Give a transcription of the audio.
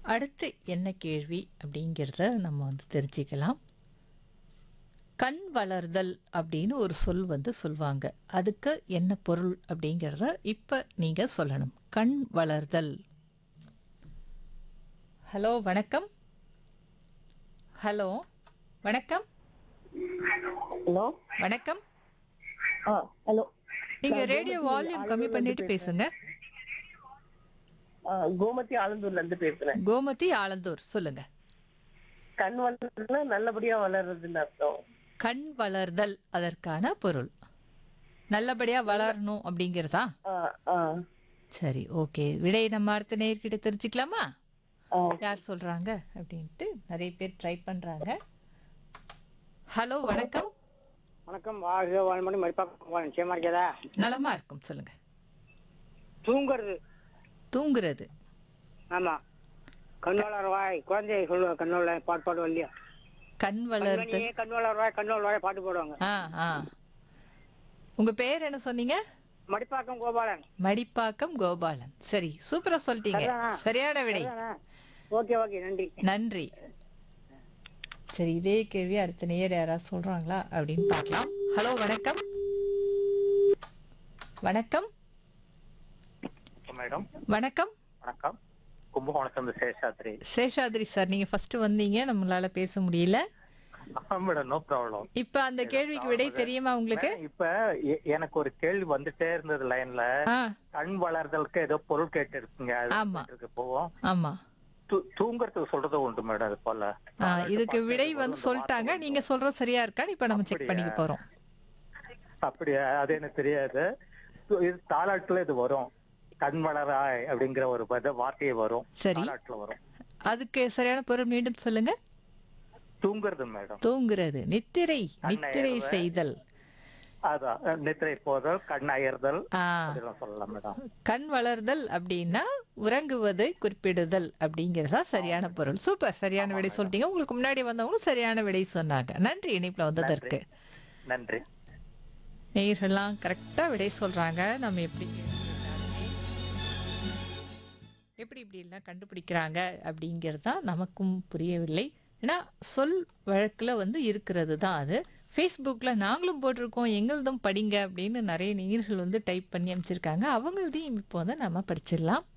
அடுத்து என்ன கேள்வி அப்படிங்கிறத நம்ம வந்து தெரிஞ்சுக்கலாம் கண் வளர்தல் அப்படின்னு ஒரு சொல் வந்து சொல்லுவாங்க அதுக்கு என்ன பொருள் அப்படிங்கிறத இப்போ நீங்கள் சொல்லணும் கண் வளர்தல் ஹலோ வணக்கம் ஹலோ வணக்கம் ஹலோ வணக்கம் ஆ ஹலோ நீங்க ரேடியோ வால்யூம் கம்மி பண்ணிட்டு பேசுங்க ஆ, கோமதி ஆலந்தூர்ல இருந்து பேசுறேன் கோமதி ஆலந்தூர் சொல்லுங்க கண் வளர்றதுன்னா நல்லபடியா வளர்றதுன்னு அர்த்தம் கண் வளர்தல் அதற்கான பொருள் நல்லபடியா வளரணும் அப்படிங்கிறதா ஆ, ஆ, சரி ஓகே விடை நம்ம அடுத்த நேர்கிட்ட தெரிஞ்சுக்கலாமா ஆ. யார் சொல்றாங்க அப்படின்ட்டு நிறைய பேர் ட்ரை பண்றாங்க ஹலோ வணக்கம் வணக்கம் வாழ்க வாழ்மணி மதிப்பாக்கம் நிச்சயமா இருக்கதா நலமா இருக்கும் சொல்லுங்க தூங்குறது தூங்குறது ஆமா கண்ணோளர் வாய் குழந்தைய சொல்லுவா கண்ணோள பாட்டு பாடுவோம் இல்லையா கண் வளர்தல் கண்மணியே கண்ணோளர் வாய் கண்ணோளர் வாய் பாட்டு பாடுவாங்க ஆ ஆ உங்க பேர் என்ன சொன்னீங்க மடிப்பாக்கம் கோபாலன் மடிப்பாக்கம் கோபாலன் சரி சூப்பரா சொல்லிட்டீங்க சரிதானா? சரியான விடை ஓகே ஓகே நன்றி நன்றி சரி இதே கேள்வி அடுத்த நேயர் யாராவது சொல்றாங்களா அப்படின்னு பார்க்கலாம் ஹலோ வணக்கம் வணக்கம் மேடம் வணக்கம் வணக்கம் கும்பகோணத்துல சேஷாத்ரி சேஷாத்ரி சார் நீங்க ஃபர்ஸ்ட் வந்தீங்க நம்மளால பேச முடியல மேடம் நோ ப்ராப்ளம் இப்ப அந்த கேள்விக்கு விடை தெரியுமா உங்களுக்கு இப்ப எ- எனக்கு ஒரு கேள்வி வந்துட்டே இருந்தது லைன்ல ஆ கண் வளர்தலுக்கு ஏதோ பொருள் கேட்டு இருக்குங்க அது ஆமா. இருக்கு போவோம் ஆமா தூ- தூங்குறதுக்கு சொல்றது உண்டு மேடம் அது போல ஆ, இதுக்கு விடை வந்து சொல்லிட்டாங்க நீங்க சொல்றது சரியா இருக்கான்னு இப்ப நம்ம செக் பண்ணிக்க போறோம் அப்படியா அது எனக்கு தெரியாது து- இது தாலாட்டுல இது வரும் கண் வளராய் அப்படிங்கிற ஒரு பத வார்த்தையே வரும் சரி. தாலாட்டுல வரும் அதுக்கு சரியான பொருள் மீண்டும் சொல்லுங்க தூங்குறது மேடம் தூங்குறது நித்திரை நித்திரை அயர்வு. செய்தல் அதான் அஹ், நித்திரை போதல் கண் அயர்தல் ஆ அதெல்லாம் சொல்லலாம் மேடம் கண் வளர்தல் அப்படின்னா உறங்குவதை குறிப்பிடுதல் அப்படிங்கறதா சரியான பொருள் சூப்பர் சரியான விடை சொல்லிட்டீங்க உங்களுக்கு முன்னாடி வந்தவங்களும் சரியான விடை சொன்னாங்க நன்றி இணைப்புல வந்ததற்கு நன்றி நேயர்கள்லாம் கரெக்டா விடை சொல்றாங்க நம்ம எப்படி எப்படி இப்படி எல்லாம் கண்டுபிடிக்கிறாங்க அப்படிங்கிறது தான் நமக்கும் புரியவில்லை ஏன்னா சொல் வழக்கில் வந்து இருக்கிறது தான் அது ஃபேஸ்புக்கில் நாங்களும் போட்டிருக்கோம் எங்களதும் படிங்க அப்படின்னு நிறைய நேயர்கள் வந்து டைப் பண்ணி அமைச்சிருக்காங்க அவங்களதையும் இப்போ வந்து நம்ம படிச்சிடலாம்